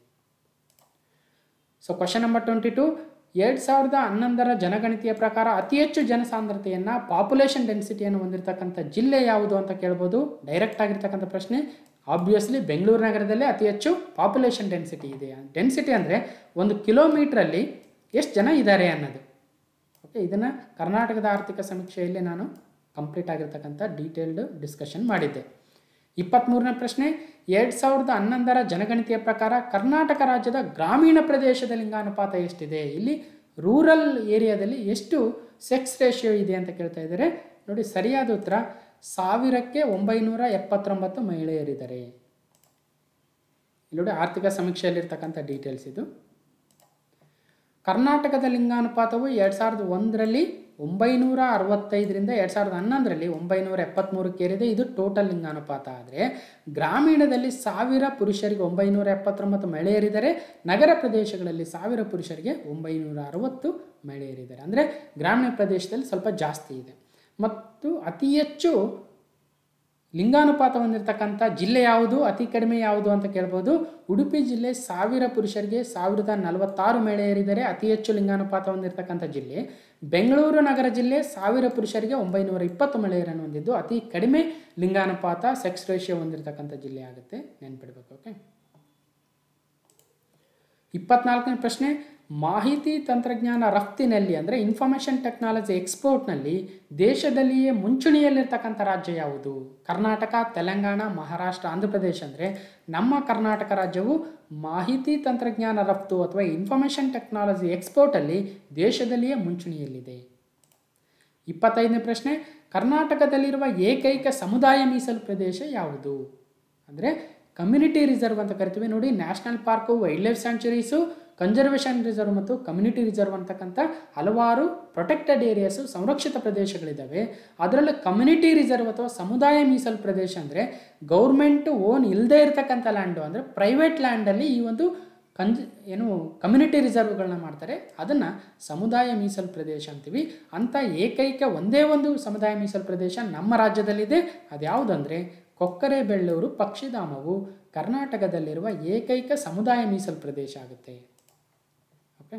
so question number twenty two ಎರಡು ಸಾವಿರದ ಹನ್ನೊಂದರ ಜನಗಣತಿಯ ಪ್ರಕಾರ ಅತಿ ಹೆಚ್ಚು ಜನಸಾಂದ್ರತೆಯನ್ನು ಪಾಪ್ಯುಲೇಷನ್ ಡೆನ್ಸಿಟಿಯನ್ನು ಹೊಂದಿರತಕ್ಕಂಥ ಜಿಲ್ಲೆ ಯಾವುದು ಅಂತ ಕೇಳ್ಬೋದು ಡೈರೆಕ್ಟ್ ಆಗಿರ್ತಕ್ಕಂಥ ಪ್ರಶ್ನೆ ಆಬ್ವಿಯಸ್ಲಿ ಬೆಂಗಳೂರು ನಗರದಲ್ಲೇ ಅತಿ ಹೆಚ್ಚು ಪಾಪ್ಯುಲೇಷನ್ ಡೆನ್ಸಿಟಿ ಇದೆ ಡೆನ್ಸಿಟಿ ಅಂದರೆ ಒಂದು ಕಿಲೋಮೀಟ್ರಲ್ಲಿ ಎಷ್ಟು ಜನ ಇದ್ದಾರೆ ಅನ್ನೋದು ಓಕೆ ಇದನ್ನು ಕರ್ನಾಟಕದ ಆರ್ಥಿಕ ಸಮೀಕ್ಷೆಯಲ್ಲಿ ನಾನು ಕಂಪ್ಲೀಟ್ ಆಗಿರ್ತಕ್ಕಂಥ ಡೀಟೇಲ್ಡ್ ಡಿಸ್ಕಷನ್ ಮಾಡಿದ್ದೆ ಇಪ್ಪತ್ತ್ಮೂರನೇ ಪ್ರಶ್ನೆ ಎರಡು ಸಾವಿರದ ಹನ್ನೊಂದರ ಜನಗಣತಿಯ ಪ್ರಕಾರ ಕರ್ನಾಟಕ ರಾಜ್ಯದ ಗ್ರಾಮೀಣ ಪ್ರದೇಶದ ಲಿಂಗಾನುಪಾತ ಎಷ್ಟಿದೆ ಇಲ್ಲಿ ರೂರಲ್ ಏರಿಯಾದಲ್ಲಿ ಎಷ್ಟು ಸೆಕ್ಸ್ ರೇಷಿಯೋ ಇದೆ ಅಂತ ಕೇಳ್ತಾ ಇದ್ದಾರೆ ನೋಡಿ ಸರಿಯಾದ ಉತ್ತರ ಸಾವಿರಕ್ಕೆ ಒಂಬೈನೂರ ಎಪ್ಪತ್ತೊಂಬತ್ತು ಮಹಿಳೆಯರಿದ್ದಾರೆ ಇಲ್ಲಿ ನೋಡಿ ಆರ್ಥಿಕ ಸಮೀಕ್ಷೆಯಲ್ಲಿರ್ತಕ್ಕಂಥ ಡೀಟೇಲ್ಸ್ ಇದು ಕರ್ನಾಟಕದ ಲಿಂಗಾನುಪಾತವು ಎರಡು ಸಾವಿರದ ಒಂದರಲ್ಲಿ ಒಂಬೈನೂರ ಅರವತ್ತೈದರಿಂದ ಎರಡು ಸಾವಿರದ ಹನ್ನೊಂದರಲ್ಲಿ ಒಂಬೈನೂರ ಎಪ್ಪತ್ತ್ಮೂರಕ್ಕೇರಿದೆ ಇದು ಟೋಟಲ್ ಲಿಂಗಾನುಪಾತ ಆದರೆ ಗ್ರಾಮೀಣದಲ್ಲಿ ಸಾವಿರ ಪುರುಷರಿಗೆ ಒಂಬೈನೂರ ಎಪ್ಪತ್ತೊಂಬತ್ತು ಮಹಿಳೆಯರಿದ್ದಾರೆ ನಗರ ಪ್ರದೇಶಗಳಲ್ಲಿ ಸಾವಿರ ಪುರುಷರಿಗೆ ಒಂಬೈನೂರ ಅರವತ್ತು ಮಹಿಳೆಯರಿದ್ದಾರೆ ಅಂದರೆ ಗ್ರಾಮೀಣ ಪ್ರದೇಶದಲ್ಲಿ ಸ್ವಲ್ಪ ಜಾಸ್ತಿ ಇದೆ ಮತ್ತು ಅತಿ ಹೆಚ್ಚು ಲಿಂಗಾನುಪಾತ ಹೊಂದಿರತಕ್ಕಂಥ ಜಿಲ್ಲೆ ಯಾವುದು ಅತಿ ಕಡಿಮೆ ಯಾವುದು ಅಂತ ಕೇಳ್ಬೋದು ಉಡುಪಿ ಜಿಲ್ಲೆ ಸಾವಿರ ಪುರುಷರಿಗೆ ಸಾವಿರದ ನಲವತ್ತಾರು ಮಹಿಳೆಯರಿದ್ದಾರೆ ಅತಿ ಹೆಚ್ಚು ಲಿಂಗಾನುಪಾತ ಹೊಂದಿರತಕ್ಕಂಥ ಜಿಲ್ಲೆ ಬೆಂಗಳೂರು ನಗರ ಜಿಲ್ಲೆ ಸಾವಿರ ಪುರುಷರಿಗೆ ಒಂಬೈನೂರ ಇಪ್ಪತ್ತು ಮಹಿಳೆಯರನ್ನು ಹೊಂದಿದ್ದು ಅತಿ ಕಡಿಮೆ ಲಿಂಗಾನುಪಾತ ಸೆಕ್ಸ್ ರೇಷಿಯೋ ಹೊಂದಿರತಕ್ಕಂಥ ಜಿಲ್ಲೆ ಆಗುತ್ತೆ ನೆನ್ಪಿಡ್ಬೇಕು ಓಕೆ ಇಪ್ಪತ್ನಾಲ್ಕನೇ ಪ್ರಶ್ನೆ ಮಾಹಿತಿ ತಂತ್ರಜ್ಞಾನ ರಫ್ತಿನಲ್ಲಿ ಅಂದರೆ ಇನ್ಫಾರ್ಮೇಷನ್ ಟೆಕ್ನಾಲಜಿ ಎಕ್ಸ್ಪೋರ್ಟ್ನಲ್ಲಿ ದೇಶದಲ್ಲಿಯೇ ಮುಂಚೂಣಿಯಲ್ಲಿರ್ತಕ್ಕಂಥ ರಾಜ್ಯ ಯಾವುದು ಕರ್ನಾಟಕ ತೆಲಂಗಾಣ ಮಹಾರಾಷ್ಟ್ರ ಆಂಧ್ರ ಪ್ರದೇಶ ಅಂದರೆ ನಮ್ಮ ಕರ್ನಾಟಕ ರಾಜ್ಯವು ಮಾಹಿತಿ ತಂತ್ರಜ್ಞಾನ ರಫ್ತು ಅಥವಾ ಇನ್ಫಾರ್ಮೇಷನ್ ಟೆಕ್ನಾಲಜಿ ಎಕ್ಸ್ಪೋರ್ಟಲ್ಲಿ ದೇಶದಲ್ಲಿಯೇ ಮುಂಚೂಣಿಯಲ್ಲಿದೆ ಇಪ್ಪತ್ತೈದನೇ ಪ್ರಶ್ನೆ ಕರ್ನಾಟಕದಲ್ಲಿರುವ ಏಕೈಕ ಸಮುದಾಯ ಮೀಸಲು ಪ್ರದೇಶ ಯಾವುದು ಅಂದರೆ ಕಮ್ಯುನಿಟಿ ರಿಸರ್ವ್ ಅಂತ ಕರಿತೀವಿ ನೋಡಿ national park wild life sanctuaries conservation reserve ಮತ್ತು ಕಮ್ಯುನಿಟಿ ರಿಸರ್ವ್ ಅಂತಕ್ಕಂಥ ಹಲವಾರು ಪ್ರೊಟೆಕ್ಟೆಡ್ ಏರಿಯಾಸು ಸಂರಕ್ಷಿತ ಪ್ರದೇಶಗಳಿದ್ದಾವೆ ಅದರಲ್ಲೂ ಕಮ್ಯುನಿಟಿ ರಿಸರ್ವ್ ಅಥವಾ ಸಮುದಾಯ ಮೀಸಲು ಪ್ರದೇಶ ಅಂದರೆ ಗೌರ್ಮೆಂಟ್ ಓನ್ ಇಲ್ಲದೇ ಇರತಕ್ಕಂಥ ಲ್ಯಾಂಡು ಅಂದರೆ ಪ್ರೈವೇಟ್ ಲ್ಯಾಂಡಲ್ಲಿ ಈ ಒಂದು ಕಂಜ್ ಏನು ಕಮ್ಯುನಿಟಿ ರಿಸರ್ವ್ಗಳನ್ನ ಮಾಡ್ತಾರೆ ಅದನ್ನು ಸಮುದಾಯ ಮೀಸಲು ಪ್ರದೇಶ ಅಂತೀವಿ ಅಂಥ ಏಕೈಕ ಒಂದೇ ಒಂದು ಸಮುದಾಯ ಮೀಸಲು ಪ್ರದೇಶ ನಮ್ಮ ರಾಜ್ಯದಲ್ಲಿದೆ ಅದ್ಯಾವುದಂದರೆ ಕೊಕ್ಕರೆ ಬೆಳ್ಳೂರು ಪಕ್ಷಿಧಾಮವು ಕರ್ನಾಟಕದಲ್ಲಿರುವ ಏಕೈಕ ಸಮುದಾಯ ಮೀಸಲು ಪ್ರದೇಶ ಆಗುತ್ತೆ ಓಕೆ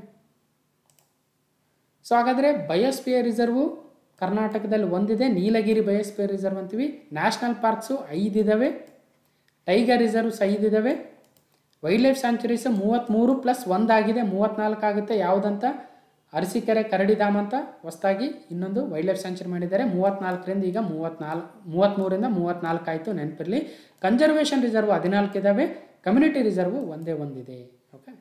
ಸೊ ಹಾಗಾದರೆ ಬಯೋಸ್ಪಿಯರ್ ರಿಸರ್ವು ಕರ್ನಾಟಕದಲ್ಲಿ ಒಂದಿದೆ ನೀಲಗಿರಿ ಬಯೋಸ್ಪಿಯರ್ ರಿಸರ್ವ್ ಅಂತೀವಿ ನ್ಯಾಷನಲ್ ಪಾರ್ಕ್ಸು ಐದಿದ್ದಾವೆ ಟೈಗರ್ ರಿಸರ್ವ್ಸ್ ಐದಿದ್ದಾವೆ ವೈಲ್ಡ್ ಲೈಫ್ ಸ್ಯಾಂಚುರೀಸ್ ಮೂವತ್ತ್ಮೂರು ಪ್ಲಸ್ ಒಂದಾಗಿದೆ ಮೂವತ್ತ್ನಾಲ್ಕು ಆಗುತ್ತೆ ಯಾವುದಂತ ಅರಸೀಕೆರೆ ಕರಡಿಧಾಮ ಅಂತ ಹೊಸದಾಗಿ ಇನ್ನೊಂದು ವೈಲ್ಡ್ ಲೈಫ್ ಸ್ಯಾಂಚುರಿ ಮಾಡಿದ್ದಾರೆ ಮೂವತ್ತ್ನಾಲ್ಕರಿಂದ ಈಗ ಮೂವತ್ತ್ನಾಲ್ಕು ಮೂವತ್ತ್ಮೂರಿಂದ ಮೂವತ್ತ್ನಾಲ್ಕು ಆಯಿತು ನೆನಪಿರಲಿ ಕನ್ಸರ್ವೇಷನ್ ರಿಸರ್ವ್ ಹದಿನಾಲ್ಕು ಇದ್ದಾವೆ ಕಮ್ಯುನಿಟಿ ರಿಸರ್ವ್ ಒಂದೇ ಒಂದಿದೆ ಓಕೆ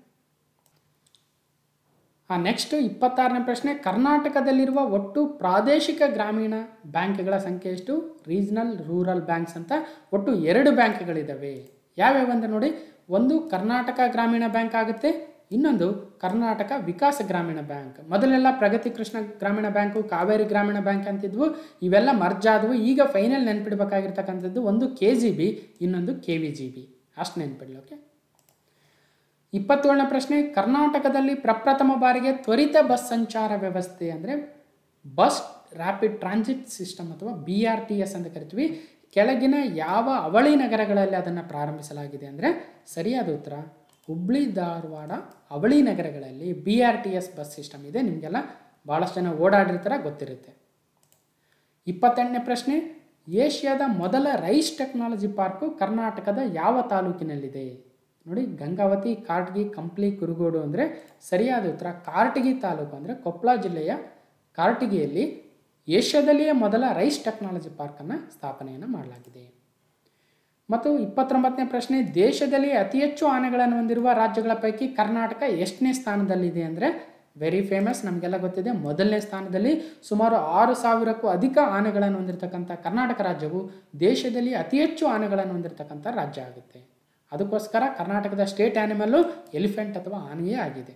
ಆ ನೆಕ್ಸ್ಟ್ ಇಪ್ಪತ್ತಾರನೇ ಪ್ರಶ್ನೆ ಕರ್ನಾಟಕದಲ್ಲಿರುವ ಒಟ್ಟು ಪ್ರಾದೇಶಿಕ ಗ್ರಾಮೀಣ ಬ್ಯಾಂಕ್ಗಳ ಸಂಖ್ಯೆ ಎಷ್ಟು ರೀಜನಲ್ ರೂರಲ್ ಬ್ಯಾಂಕ್ಸ್ ಅಂತ ಒಟ್ಟು ಎರಡು ಬ್ಯಾಂಕ್ಗಳಿದ್ದಾವೆ ಯಾವ್ಯಾವ ಅಂತ ನೋಡಿ ಒಂದು ಕರ್ನಾಟಕ ಗ್ರಾಮೀಣ ಬ್ಯಾಂಕ್ ಆಗುತ್ತೆ ಇನ್ನೊಂದು ಕರ್ನಾಟಕ ವಿಕಾಸ ಗ್ರಾಮೀಣ ಬ್ಯಾಂಕ್ ಮೊದಲೆಲ್ಲ ಪ್ರಗತಿ ಕೃಷ್ಣ ಗ್ರಾಮೀಣ ಬ್ಯಾಂಕು ಕಾವೇರಿ ಗ್ರಾಮೀಣ ಬ್ಯಾಂಕ್ ಅಂತಿದ್ವು ಇವೆಲ್ಲ ಮರ್ಜ್ ಆದವು ಈಗ ಫೈನಲ್ ನೆನ್ಪಿಡ್ಬೇಕಾಗಿರ್ತಕ್ಕಂಥದ್ದು ಒಂದು ಕೆ ಜಿ ಬಿ ಇನ್ನೊಂದು ಕೆ ವಿ ಜಿ ಬಿ ಅಷ್ಟು ನೆನ್ಪಿಡ್ಲಿ ಓಕೆ ಇಪ್ಪತ್ತೇಳನೇ ಪ್ರಶ್ನೆ ಕರ್ನಾಟಕದಲ್ಲಿ ಪ್ರಪ್ರಥಮ ಬಾರಿಗೆ ತ್ವರಿತ ಬಸ್ ಸಂಚಾರ ವ್ಯವಸ್ಥೆ ಅಂದರೆ ಬಸ್ ರ್ಯಾಪಿಡ್ ಟ್ರಾನ್ಸಿಟ್ ಸಿಸ್ಟಮ್ ಅಥವಾ ಬಿ ಆರ್ ಟಿ ಎಸ್ ಅಂತ ಕರಿತೀವಿ ಕೆಳಗಿನ ಯಾವ ಅವಳಿ ನಗರಗಳಲ್ಲಿ ಅದನ್ನು ಪ್ರಾರಂಭಿಸಲಾಗಿದೆ ಅಂದರೆ ಸರಿಯಾದ ಉತ್ತರ ಹುಬ್ಳಿ ಧಾರವಾಡ ಅವಳಿ ನಗರಗಳಲ್ಲಿ B R T S bus system ಇದೆ ನಿಮಗೆಲ್ಲ ಭಾಳಷ್ಟು ಜನ ಓಡಾಡಿರ್ತಾರೆ ಗೊತ್ತಿರುತ್ತೆ ಇಪ್ಪತ್ತೆಂಟನೇ ಪ್ರಶ್ನೆ ಏಷ್ಯಾದ ಮೊದಲ ರೈಸ್ ಟೆಕ್ನಾಲಜಿ ಪಾರ್ಕು ಕರ್ನಾಟಕದ ಯಾವ ತಾಲೂಕಿನಲ್ಲಿದೆ ನೋಡಿ ಗಂಗಾವತಿ ಕಾರಟಗಿ ಕಂಪ್ಲಿ ಕುರುಗೋಡು ಅಂದರೆ ಸರಿಯಾದ ಉತ್ತರ ಕಾರಟಗಿ ತಾಲೂಕು ಅಂದರೆ ಕೊಪ್ಪಳ ಜಿಲ್ಲೆಯ ಕಾರಟಗಿಯಲ್ಲಿ ಏಷ್ಯಾದಲ್ಲಿಯೇ ಮೊದಲ ರೈಸ್ ಟೆಕ್ನಾಲಜಿ ಪಾರ್ಕನ್ನು ಸ್ಥಾಪನೆಯನ್ನು ಮಾಡಲಾಗಿದೆ ಮತ್ತು ಇಪ್ಪತ್ತೊಂಬತ್ತನೇ ಪ್ರಶ್ನೆ ದೇಶದಲ್ಲಿ ಅತಿ ಹೆಚ್ಚು ಆನೆಗಳನ್ನು ಹೊಂದಿರುವ ರಾಜ್ಯಗಳ ಪೈಕಿ ಕರ್ನಾಟಕ ಎಷ್ಟನೇ ಸ್ಥಾನದಲ್ಲಿದೆ ಅಂದರೆ ವೆರಿ ಫೇಮಸ್ ನಮಗೆಲ್ಲ ಗೊತ್ತಿದೆ ಮೊದಲನೇ ಸ್ಥಾನದಲ್ಲಿ ಸುಮಾರು ಆರು ಸಾವಿರಕ್ಕೂ ಅಧಿಕ ಆನೆಗಳನ್ನು ಹೊಂದಿರತಕ್ಕಂಥ ಕರ್ನಾಟಕ ರಾಜ್ಯವು ದೇಶದಲ್ಲಿ ಅತಿ ಹೆಚ್ಚು ಆನೆಗಳನ್ನು ಹೊಂದಿರತಕ್ಕಂಥ ರಾಜ್ಯ ಆಗುತ್ತೆ ಅದಕ್ಕೋಸ್ಕರ ಕರ್ನಾಟಕದ ಸ್ಟೇಟ್ ಆ್ಯನಿಮಲ್ಲು ಎಲಿಫೆಂಟ್ ಅಥವಾ ಆನೆಯೇ ಆಗಿದೆ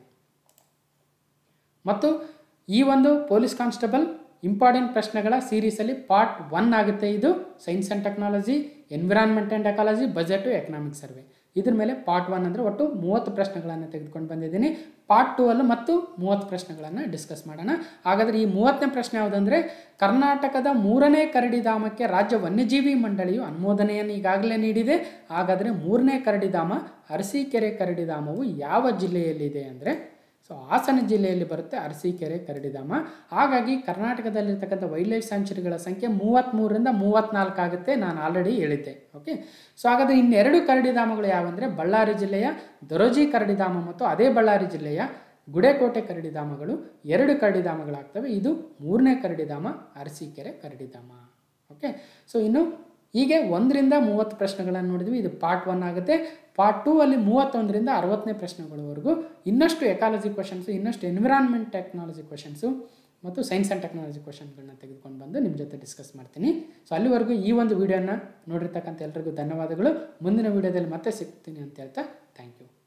ಮತ್ತು ಈ ಒಂದು ಪೊಲೀಸ್ ಕಾನ್ಸ್ಟೇಬಲ್ ಇಂಪಾರ್ಟೆಂಟ್ ಪ್ರಶ್ನೆಗಳ ಸೀರೀಸಲ್ಲಿ ಪಾರ್ಟ್ ಒನ್ ಆಗುತ್ತೆ ಇದು science and technology environment and ecology budget economic survey ಇದ್ರ ಮೇಲೆ ಪಾರ್ಟ್ ಒನ್ ಅಂದರೆ ಒಟ್ಟು ಮೂವತ್ತು ಪ್ರಶ್ನೆಗಳನ್ನು ತೆಗೆದುಕೊಂಡು ಬಂದಿದ್ದೀನಿ ಪಾರ್ಟ್ ಟೂ ಅಲ್ಲೂ ಮತ್ತು ಮೂವತ್ತು ಪ್ರಶ್ನೆಗಳನ್ನು ಡಿಸ್ಕಸ್ ಮಾಡೋಣ ಹಾಗಾದರೆ ಈ ಮೂವತ್ತನೇ ಪ್ರಶ್ನೆ ಯಾವುದಂದರೆ ಕರ್ನಾಟಕದ ಮೂರನೇ ಕರಡಿಧಾಮಕ್ಕೆ ರಾಜ್ಯ ವನ್ಯಜೀವಿ ಮಂಡಳಿಯು ಅನುಮೋದನೆಯನ್ನು ಈಗಾಗಲೇ ನೀಡಿದೆ ಹಾಗಾದರೆ ಮೂರನೇ ಕರಡಿಧಾಮ ಅರಸೀಕೆರೆ ಕರಡಿಧಾಮವು ಯಾವ ಜಿಲ್ಲೆಯಲ್ಲಿದೆ ಅಂದರೆ ಸೊ ಹಾಸನ ಜಿಲ್ಲೆಯಲ್ಲಿ ಬರುತ್ತೆ ಅರಸೀಕೆರೆ ಕರಡಿಧಾಮ ಹಾಗಾಗಿ ಕರ್ನಾಟಕದಲ್ಲಿರ್ತಕ್ಕಂಥ ವೈಲ್ಡ್ ಲೈಫ್ ಸ್ಯಾಂಚುರಿಗಳ ಸಂಖ್ಯೆ ಮೂವತ್ತ್ಮೂರರಿಂದ ಮೂವತ್ತ್ನಾಲ್ಕು ಆಗುತ್ತೆ ನಾನು ಆಲ್ರೆಡಿ ಹೇಳಿದ್ದೆ ಓಕೆ ಸೊ ಹಾಗಾದರೆ ಇನ್ನೆರಡು ಕರಡಿಧಾಮಗಳು ಯಾವಂದರೆ ಬಳ್ಳಾರಿ ಜಿಲ್ಲೆಯ ದೊರಜಿ ಕರಡಿಧಾಮ ಮತ್ತು ಅದೇ ಬಳ್ಳಾರಿ ಜಿಲ್ಲೆಯ ಗುಡೇಕೋಟೆ ಕರಡಿಧಾಮಗಳು ಎರಡು ಕರಡಿಧಾಮಗಳಾಗ್ತವೆ ಇದು ಮೂರನೇ ಕರಡಿಧಾಮ ಅರಸೀಕೆರೆ ಕರಡಿಧಾಮ ಓಕೆ ಸೊ ಇನ್ನು ಹೀಗೆ ಒಂದರಿಂದ ಮೂವತ್ತು ಪ್ರಶ್ನೆಗಳನ್ನು ನೋಡಿದ್ವಿ ಇದು ಪಾರ್ಟ್ ಒನ್ ಆಗುತ್ತೆ ಪಾರ್ಟ್ ಟೂ ಅಲ್ಲಿ ಮೂವತ್ತೊಂದರಿಂದ ಅರವತ್ತನೇ ಪ್ರಶ್ನೆಗಳವರೆಗೂ ಇನ್ನಷ್ಟು ಎಕಾಲಜಿ ಕ್ವಶನ್ಸು ಇನ್ನಷ್ಟು ಎನ್ವಿರಾನ್ಮೆಂಟ್ ಟೆಕ್ನಾಲಜಿ ಕ್ವಶನ್ಸು ಮತ್ತು ಸೈನ್ಸ್ ಆ್ಯಂಡ್ ಟೆಕ್ನಾಲಜಿ ಕ್ವಶನ್ಗಳನ್ನ ತೆಗೆದುಕೊಂಡು ಬಂದು ನಿಮ್ಮ ಜೊತೆ ಡಿಸ್ಕಸ್ ಮಾಡ್ತೀನಿ ಸೊ ಅಲ್ಲಿವರೆಗೂ ಈ ಒಂದು ವಿಡಿಯೋನ ನೋಡಿರ್ತಕ್ಕಂಥ ಎಲ್ರಿಗೂ ಧನ್ಯವಾದಗಳು ಮುಂದಿನ ವಿಡಿಯೋದಲ್ಲಿ ಮತ್ತೆ ಸಿಗ್ತೀನಿ ಅಂತ ಹೇಳ್ತಾ ಥ್ಯಾಂಕ್ ಯು